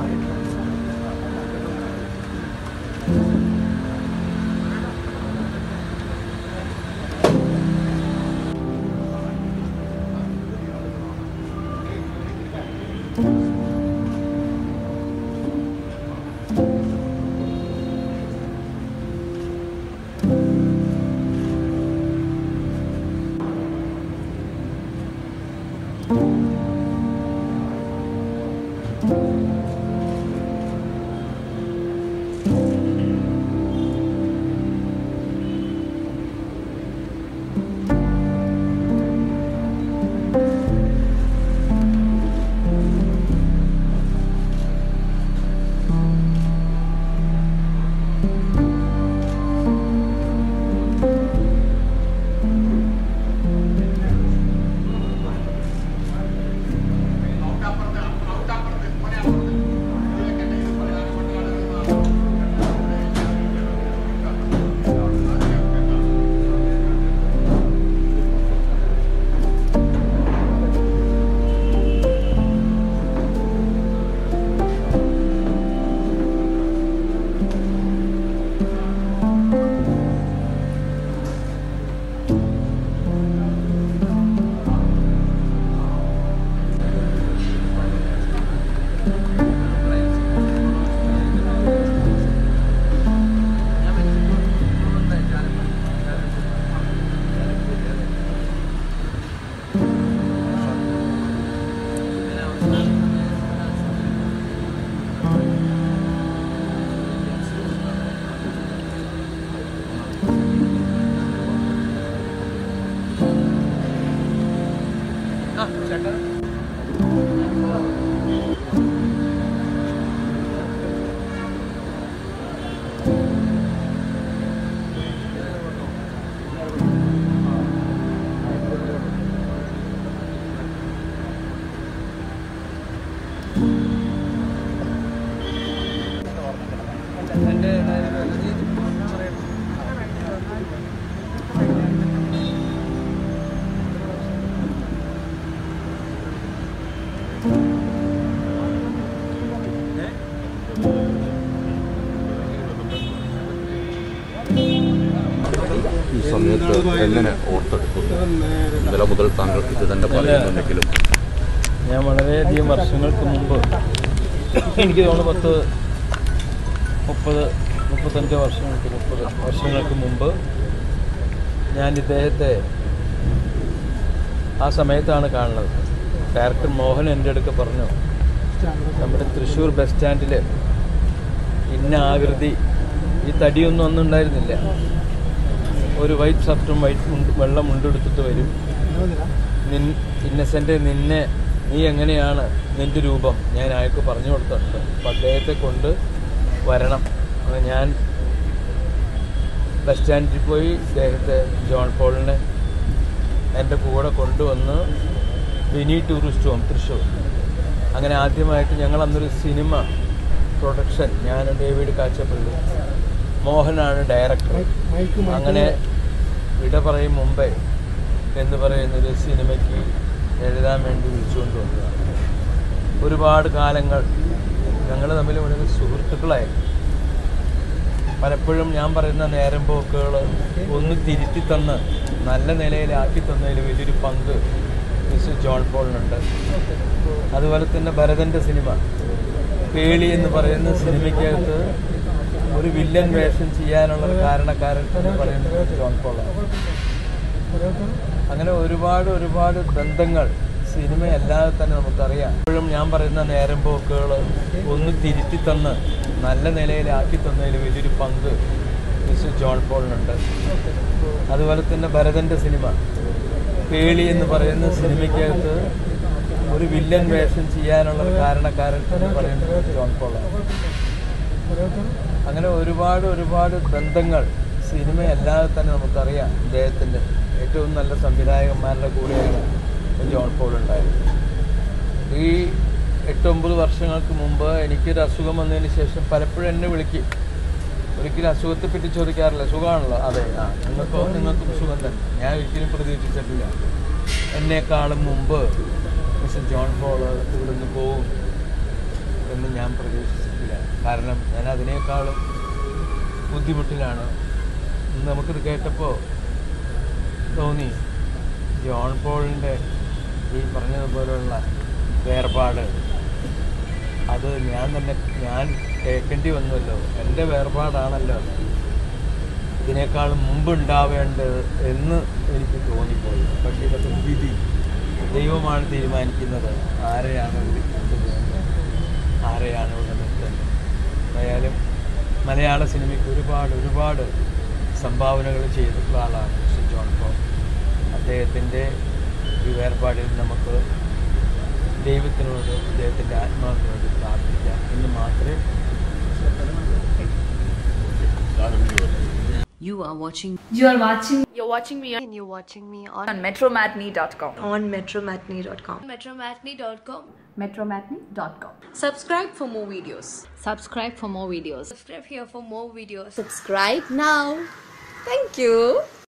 ഈ സമയത്ത് എങ്ങനെ ഓർത്തെടുക്കുന്നു ഇന്നലെ മുതൽ താങ്കൾ ഇത് തന്നെ പറയുന്നുണ്ടെങ്കിലും ഞാൻ വളരെയധികം വർഷങ്ങൾക്ക് മുമ്പ് എനിക്ക് തോന്നുന്നു പത്ത് മുപ്പത് മുപ്പത്തഞ്ച് വർഷങ്ങൾക്ക് മുപ്പത് വർഷങ്ങൾക്ക് മുമ്പ് ഞാൻ ഇദ്ദേഹത്തെ ആ സമയത്താണ് കാണുന്നത് ഡയറക്ടർ മോഹൻ എൻ്റെ അടുക്ക് പറഞ്ഞു നമ്മുടെ തൃശ്ശൂർ ബസ് സ്റ്റാൻഡിൽ ഇന്ന ആകൃതി ഈ തടിയൊന്നും ഒന്നും ഉണ്ടായിരുന്നില്ല ഒരു വൈറ്റ് ഷർട്ടും വൈറ്റ് മുണ്ട് വെള്ള മുണ്ടെടുത്തിട്ട് വരും നിൻ ഇന്നസെൻ്റ് നിന്നെ നീ എങ്ങനെയാണ് നിന്റെ രൂപം ഞാൻ അയാൾക്ക് പറഞ്ഞു കൊടുത്തിട്ടുണ്ട് അപ്പം അദ്ദേഹത്തെ കൊണ്ട് വരണം അത് ഞാൻ ബസ് സ്റ്റാൻഡിൽ പോയി ഇദ്ദേഹത്തെ ജോൺ പോളിനെ എൻ്റെ കൂടെ കൊണ്ടുവന്ന് മിനി ടൂറിസ്റ്റ് ഹോം തൃശ്ശൂർ അങ്ങനെ ആദ്യമായിട്ട് ഞങ്ങൾ അന്നൊരു സിനിമ പ്രൊഡക്ഷൻ ഞാൻ ഡേവിഡ് കാച്ചപ്പള്ളി മോഹനാണ് ഡയറക്ടർ അങ്ങനെ വിട പറയും മുമ്പേ എന്ന് പറയുന്നൊരു സിനിമയ്ക്ക് എഴുതാൻ വേണ്ടി വിളിച്ചുകൊണ്ട് വന്നതാണ് ഒരുപാട് കാലങ്ങൾ ഞങ്ങൾ തമ്മിൽ വളരെ സുഹൃത്തുക്കളായി പലപ്പോഴും ഞാൻ പറയുന്ന നേരം പോക്കുകൾ ഒന്ന് തിരുത്തി തന്ന് നല്ല നിലയിലാക്കി തന്നതിൽ വലിയൊരു പങ്ക് മിസ്റ്റർ ജോൺ പോളിനുണ്ട് അതുപോലെ തന്നെ ഭരതൻ്റെ സിനിമ പേളി എന്ന് പറയുന്ന സിനിമയ്ക്കകത്ത് ഒരു വില്ലൻ വേഷം ചെയ്യാനുള്ള ഒരു കാരണക്കാരൻ എന്ന് പറയുന്നത് ജോൺ പോളാണ് അങ്ങനെ ഒരുപാട് ഒരുപാട് ബന്ധങ്ങൾ സിനിമയല്ലാതെ തന്നെ നമുക്കറിയാം ഇപ്പോഴും ഞാൻ പറയുന്ന നേരം പോക്കുകൾ ഒന്ന് തിരുത്തി തന്ന് നല്ല നിലയിലാക്കി തന്നതിൽ വലിയൊരു പങ്ക് മിസ്റ്റർ ജോൺ പോളിനുണ്ട് അതുപോലെ തന്നെ ഭരതൻ്റെ സിനിമ പേളി എന്ന് പറയുന്ന സിനിമയ്ക്കകത്ത് ഒരു വില്ലൻ വേഷം ചെയ്യാനുള്ള ഒരു കാരണക്കാരൻ എന്ന് പറയുന്നത് ജോൺ പോളാണ് അങ്ങനെ ഒരുപാട് ഒരുപാട് ബന്ധങ്ങൾ സിനിമയല്ലാതെ തന്നെ നമുക്കറിയാം അദ്ദേഹത്തിൻ്റെ ഏറ്റവും നല്ല സംവിധായകന്മാരുടെ കൂടെയാണ് ജോൺ പോൾ ഉണ്ടായത് ഈ എട്ടൊമ്പത് വർഷങ്ങൾക്ക് മുമ്പ് എനിക്കൊരു അസുഖം വന്നതിന് ശേഷം പലപ്പോഴും എന്നെ വിളിക്കും ഒരിക്കലും അസുഖത്തെ പറ്റി ചോദിക്കാറില്ല സുഖമാണല്ലോ അതെ ആ നിങ്ങൾക്കോ നിങ്ങൾക്കും സുഖം തന്നെ ഞാൻ ഒരിക്കലും പ്രതീക്ഷിച്ചിട്ടില്ല എന്നെക്കാളും മുമ്പ് മിസ്റ്റർ ജോൺ പോൾ ഇവിടുന്ന് പോകും എന്ന് ഞാൻ പ്രതീക്ഷിച്ചിട്ടില്ല കാരണം ഞാൻ അതിനേക്കാളും ബുദ്ധിമുട്ടിലാണ് ഇന്ന് നമുക്കിത് കേട്ടപ്പോൾ തോന്നി ജോൺ പോളിൻ്റെ ഈ പറഞ്ഞതുപോലുള്ള വേർപാട് അത് ഞാൻ തന്നെ ഞാൻ കേൾക്കേണ്ടി വന്നല്ലോ എൻ്റെ വേർപാടാണല്ലോ ഇതിനേക്കാളും മുമ്പ് ഉണ്ടാവേണ്ടത് എന്ന് എനിക്ക് തോന്നിപ്പോയി പക്ഷേ ഇതൊക്കെ വിധി ദൈവമാണ് തീരുമാനിക്കുന്നത് ആരെയാണ് ഇവിടെ കൊണ്ടുപോകുന്നത് ആരെയാണ് ഇവിടെ നിർത്തേണ്ടത് എന്തായാലും മലയാള സിനിമയ്ക്ക് ഒരുപാട് ഒരുപാട് സംഭാവനകൾ ചെയ്തിട്ടുള്ള ആളാണ് ശ്രീ ജോൺ പോൾ അദ്ദേഹത്തിൻ്റെ ഈ വേർപാടിൽ നമുക്ക് ദൈവത്തിനോട് അദ്ദേഹത്തിൻ്റെ ആത്മാവിനോട് പ്രാർത്ഥിക്കാം എന്ന് മാത്രമേ You are watching You are watching You're watching me and you're watching me on, on metromatney.com. on metromatney.com. Metromatney.com. metromatney.com. Subscribe for more videos. Subscribe for more videos. Subscribe here for more videos. Subscribe now. Thank you.